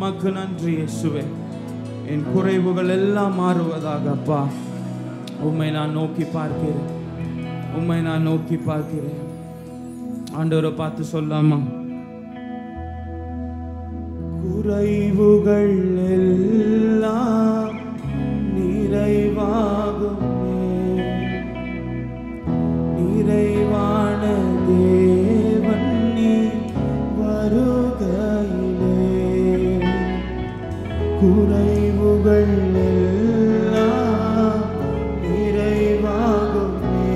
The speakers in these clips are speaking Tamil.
உமக்கு நன்றி இயேசுவே என் குறைவுகள் எல்லாம் மாறுவதாக அப்பா உம்மை நான் நோக்கி பார்க்கிறேன் உம்மை நான் நோக்கி பார்க்கிறேன் ஆண்டவரை பார்த்து சொல்லாமா குறைவுகள் எல்லாம் நிறைவாகுமே நிறைவான தேவன் நீ வருகையிலே குறைவுகள் எல்லாம் நிறைவாகுமே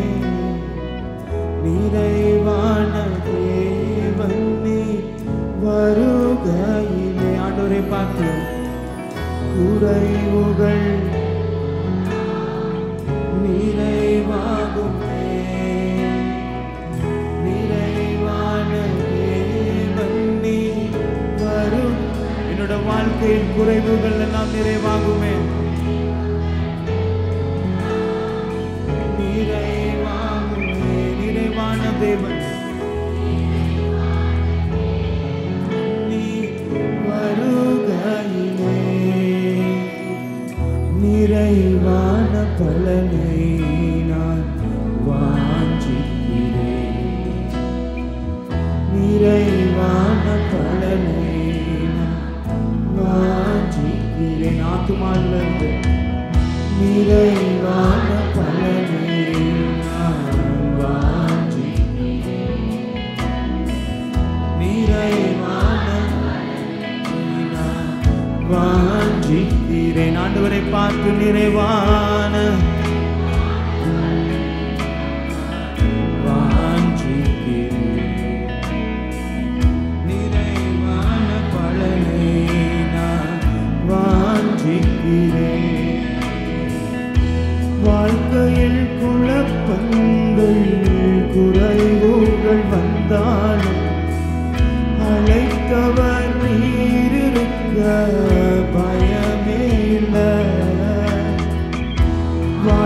நிறைவான தேவன் நீ வருகையிலே ஆண்டவரை பார்த்து குறைவுகள் நிறைவாகுமே நிறைவான தேவன் நீ வரும் என்னோட வாழ்க்கையின் குறைவுகள் எல்லாம் நிறைவாகுமே நிறைவாகுமே நிறைவான தேவன் நீ வருகையிலே நிறைவான பலனை நான் வாஞ்சிக்கிறேன் நிறைவான பலனை நான் வாஞ்சிக்கிறேன் ஆத்துமாவிலிருந்து நிறைவான பலனை நான் வாஞ்சிக்கிறேன் நிறைவான நான் வாஞ்சிக்கிறேன் ஆண்டவரை பார்த்து நிறைவான வாஞ்சிக்கிறேன் நிறைவான பலனை நான் வாஞ்சிக்கிறேன் வாழ்க்கையில் குழப்பங்கள் குறைவுகள் வந்தாலும் அழைத்தவர் நீரிருக்க பயமே இல்லை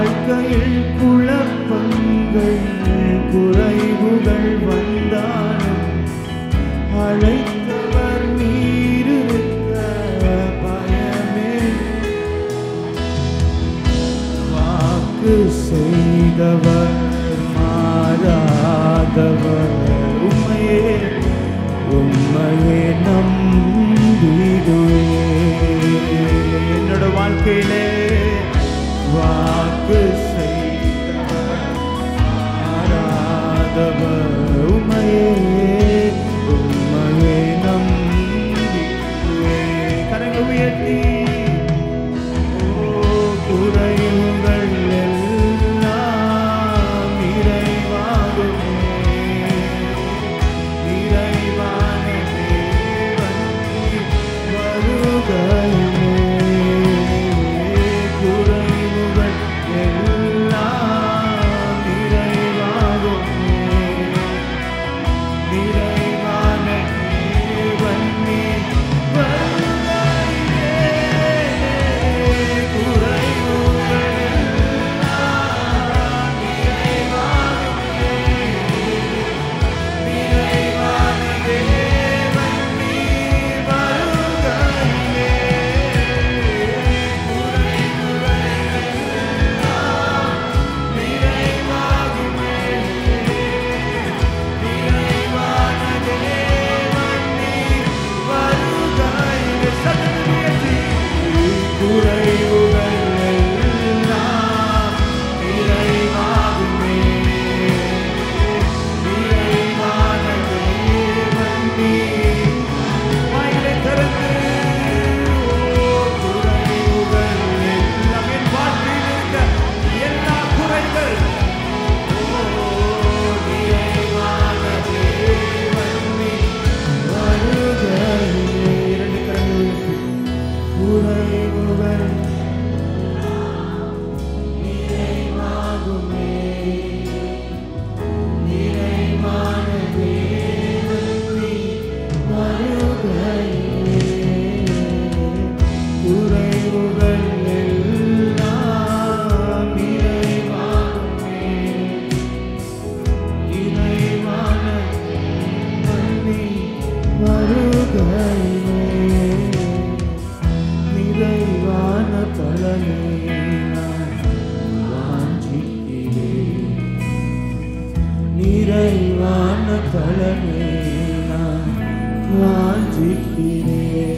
வாஞ்சிக்கிறேன்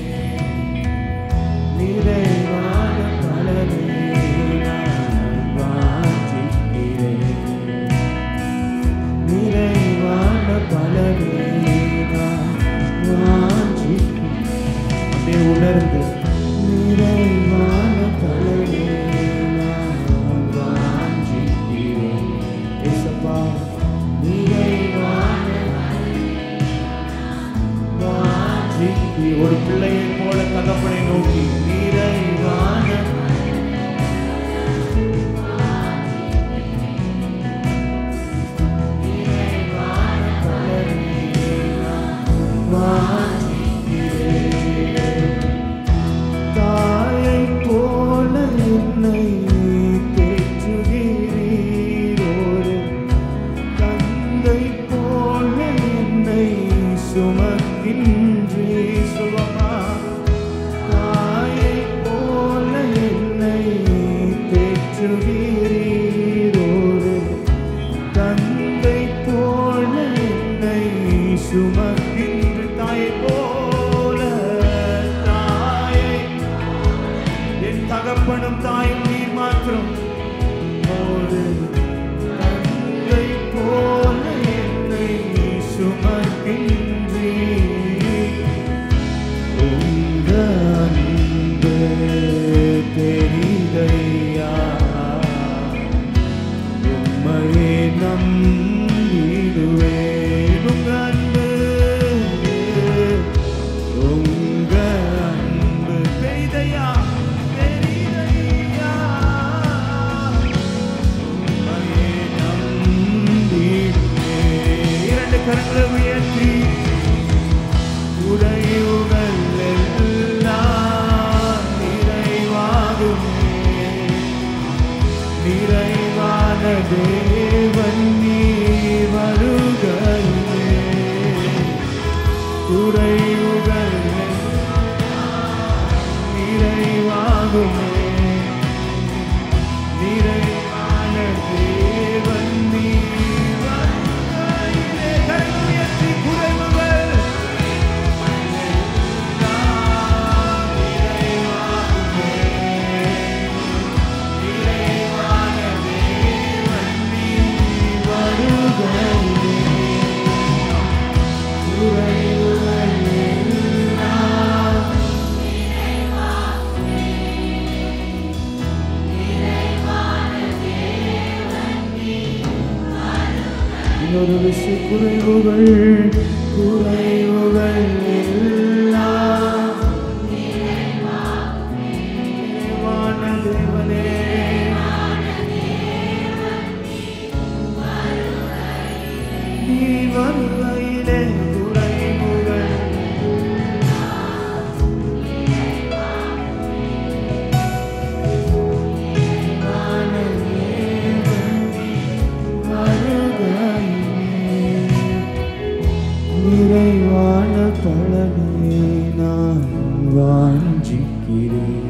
நிறைவான பலனை நான் வாஞ்சிக்கிறேன் நிறைவான பலனை நான் வாஞ்சிக்கிறேன் அப்படியே உணர்ந்து நிறைவான பலனை நான் வாஞ்சிக்கிறேன் இயேசப்பா நிறைவான வாஞ்சிக்கு ஒரு பிள்ளையை போல தகப்பனை நோக்கி நிறைவான நிறைவான பலனை நான் வாஞ்சிக்கிறேன். தாயைப் போல என்னை தேற்றுகிறீர் ஒரு தந்தை போல என்னை சுமக்கின்றே சுகமா தாயை போல என்னை தேற்றுகிறீர் ஒரு தந்தை போல என்னை சுமக்கின்ற தாயை போல தாயை என் தகப்பனும் தாயும் நீர் மாத்திரம் ஒரு தந்தை போல என்னை சுமக்கின்றீர் உங்க அன்பு தெரிதையா உம்மையே நம்பிடுவேன் உங்க அன்பு உங்க அன்பு தெரிதையா தெரிதையா உம்மையே நம்பிடுவேன் இரண்டு கரங்களை உயர்த்தி உடையுகள் எல்லாம் நிறைவாகுமே நிறைவான தேவன் நீ வருகையே உடையுகள் நிறைவாகுமே நிறைவான தேவன் நீ வருகையிலே கரங்களை உயர்த்தி குறைவுகள் இன்னொரு விஷய குறைவுகள் குறைவுகள் எல்லாம் நிறைவான தேவனே நீ வருகையிலே குறைவுகள் நிறைவான தேவன் வருகையிலே நிறைவான பலனை நான் வாஞ்சிக்கிறேன்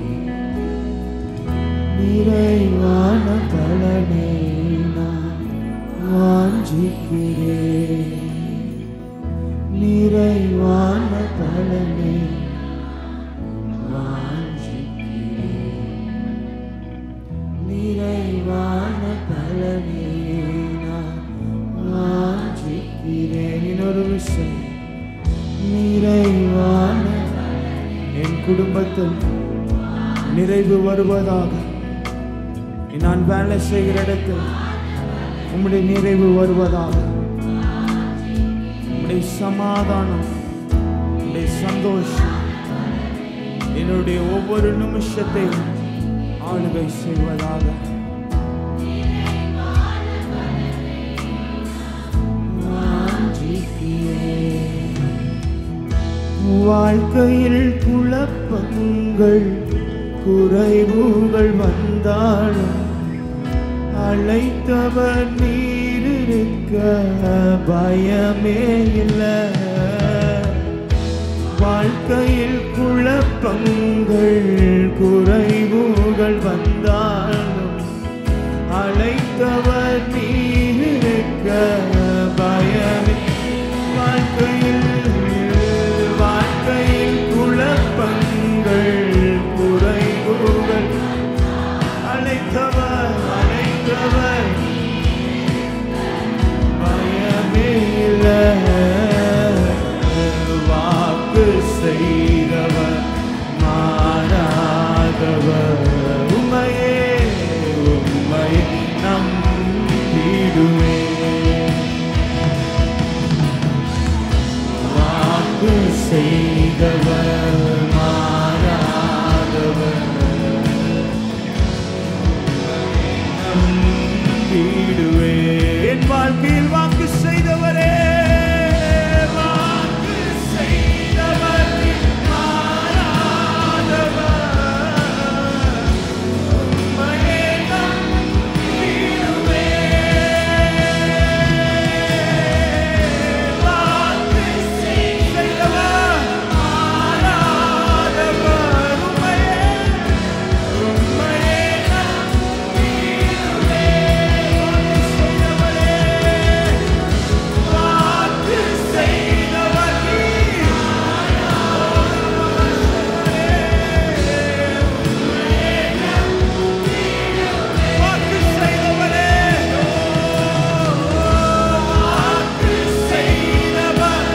நிறைவான பலனை நான் வாஞ்சிக்கிறேன் நிறைவான பலனை வாஞ்சிக்கிறேன் நிறைவான பலனை நான் வாஞ்சிக்கிறேன் இன்னொரு விஷயம் நிறைவான என் குடும்பத்தில் நிறைவு வருவதாக நான் வேலை செய்கிற இடத்தில் உம்முடைய நிறைவு வருவதாக உம்முடைய சமாதானம் உம்முடைய சந்தோஷம் என்னுடைய ஒவ்வொரு நிமிஷத்தையும் ஆளுகை செய்வதாக வாழ்க்கையில் குழப்பங்கள் குறைவுகள் வந்தாலும் அழைத்தவர் நீர் இருக்க பயமே இல்லை வாழ்க்கையில் குழப்பங்கள் குறைவுகள் வந்தாலும் அழைத்தவர் நீர் இருக்க பயமே வாழ்க்கையில் வாழ்க்கையில் செய்தவர் மாறாதவர் உண்மையே உண்மையை நம்பிடுவே வாக்கு செய்தவர் மாறாதவர் நம்பிடுவே என் வாழ்க்கையில் வாக்கு செய்தவரே வாக்கு செய்தவர் மாறாதவர் உம்மையே நம்பிடுவே வாக்கு செய்தவர் மாறாதவர் உம்மையே உம்மையே வாக்கு செய்தவர் நீர். வாக்கு செய்தவரே. வாக்கு செய்தவர்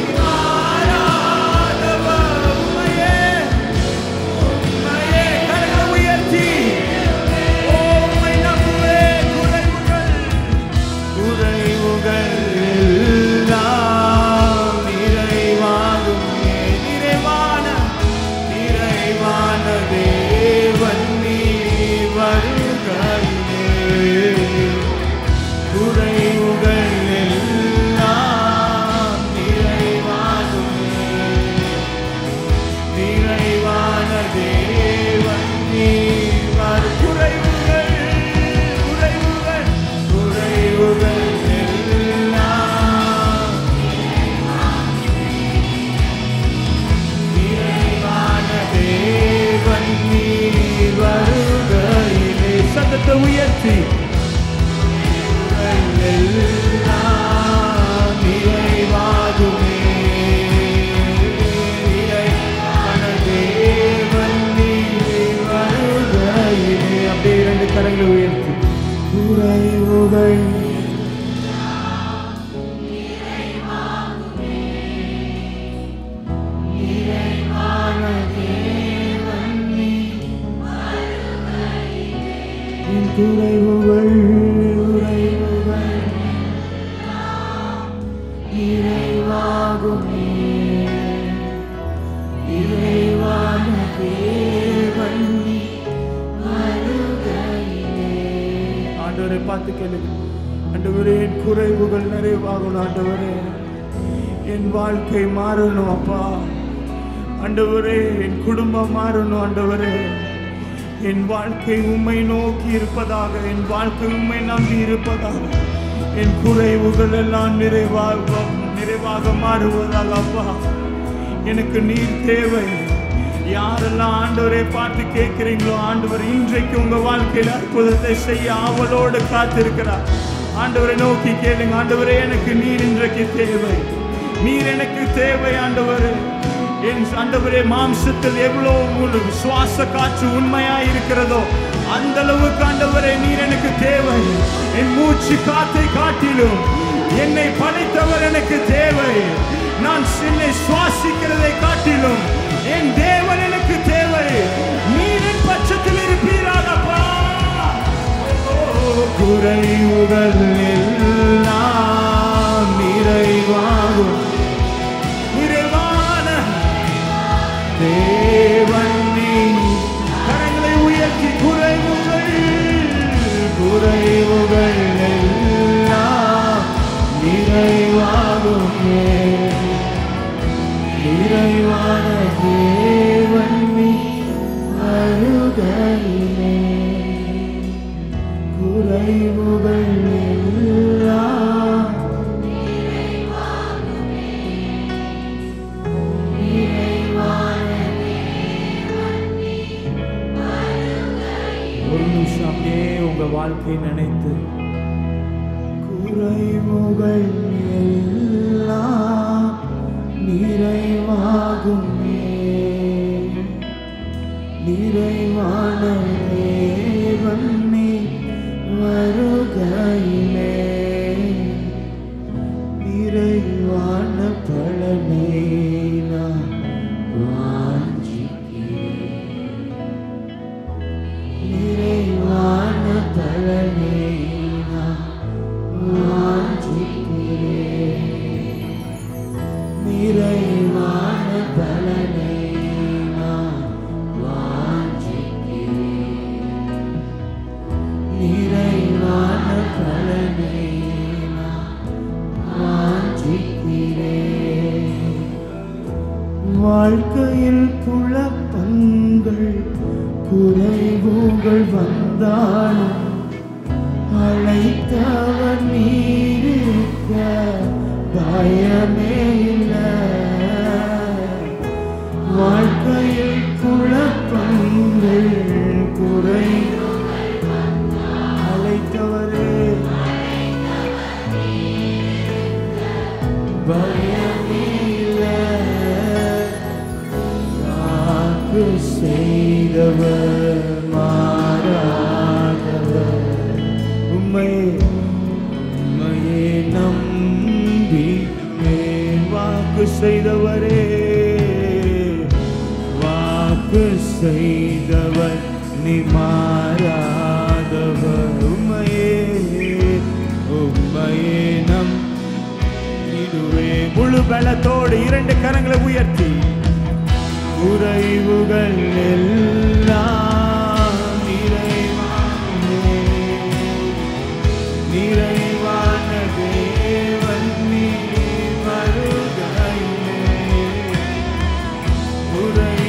மாறாதவர். உம்மையே, உம்மையே கரங்களை உயர்த்தி ஓ, உம்மை நம்புவேன். குறைவுகள் குறைவுகள் எல்லாம் நிறைவாகுமே. நிறைவான நிறைவான தேவன் நீர் வருகையிலே. குறைவுகள் எல்லாம் நிறைவாகுமே. நிறைவான தேவன் நீர் வரு- குறைவுகள் குறைவுகள் குறைவுகள் எல்லாம் நிறைவான தேவன் நீர் வருகையிலே சத்தத்தை உயர்த்தி எல்லாம் நிறைவாகுமே நிறைவான தேவன் நீர் வருகையிலே அப்படியே இரண்டு கரங்களை உயர்த்தி குறைவுகள் நிறைவான தேவன் நீர் என் குறைவுகள் குறைவுகள் நிறைவாகுமே நிறைவான தேவன் வருகையிலே. ஆண்டவரை பார்த்து கேளுங்க ஆண்டவரே என் குறைவுகள் நிறைவாகணும் ஆண்டவரே என் வாழ்க்கை மாறணும் அப்பா ஆண்டவரே என் குடும்பம் மாறணும் ஆண்டவரே என் வாழ்க்கை உம்மை நோக்கி இருப்பதாக என் வாழ்க்கை உம்மை நம்பி இருப்பதாக என் குறைவுகள் எல்லாம் நிறைவாக நிறைவாக மாறுவதாக அப்பா எனக்கு நீர் தேவை யாரெல்லாம் ஆண்டவரை பார்த்து கேட்கிறீங்களோ ஆண்டவர் இன்றைக்கு உங்க வாழ்க்கையில் அற்புதத்தை செய்ய ஆவலோடு காத்திருக்கிறார் ஆண்டவரை நோக்கி கேளுங்க ஆண்டவரே எனக்கு நீர் இன்றைக்கு தேவை நீர் எனக்கு தேவை ஆண்டவரே என் ஆண்டவரே மாம்சத்தில் எவ்வளவு உங்களுக்கு சுவாச காற்று உண்மையா இருக்கிறதோ அந்த அளவுக்கு ஆண்டவரே நீர் எனக்கு தேவை என் மூச்சு காத்தை காட்டிலும் என்னை படைத்தவர் எனக்கு தேவை நான் என்னை சுவாசிக்கிறதை காட்டிலும் என் தேவன் எனக்கு தேவை நீரின் பட்சத்தில் இருப்பீராகப்பா குறைவுகள் எல்லாம் நிறைவாகும் நிறைவான தேவன் நீ கரங்களை உயர்த்தி குறைவுகள் குறைவுகள் எல்லாம் நிறைவாகுமே நிறைவான தேவன் நீ வருகையிலே குறைவுகள் எல்லாம் ஒரு நிமிஷம் அப்படியே உங்க வாழ்க்கையை நினைத்து குறைவுகள் எல்லாம் நிறைவாகுமே நிறைவான தேவன் நீ வருகையிலே நிறைவான பலனை நான் குழப்பங்கள் குறைவுகள் வந்தாலும் அழைத்தவர் நீருக்க பயமே இல்லை வாழ்க்கையில் குழப்பங்கள் குறை அழைத்தவரே பயமே இல்லை வாக்கு செய்தவர் மாறாதவர் உம்மை உம்மையே நம்பி மேல் வாக்கு செய்தவரே வாக்கு செய்தவர் நீ மாறாதவர் உம்மையே உம்மையே நம் இதுவே முழு பலத்தோடு இரண்டு கரங்களை உயர்த்தி குறைவுகள் எல்லாம் நிறைவானே நிறைவான தேவன் நீ வருகையிலே குறை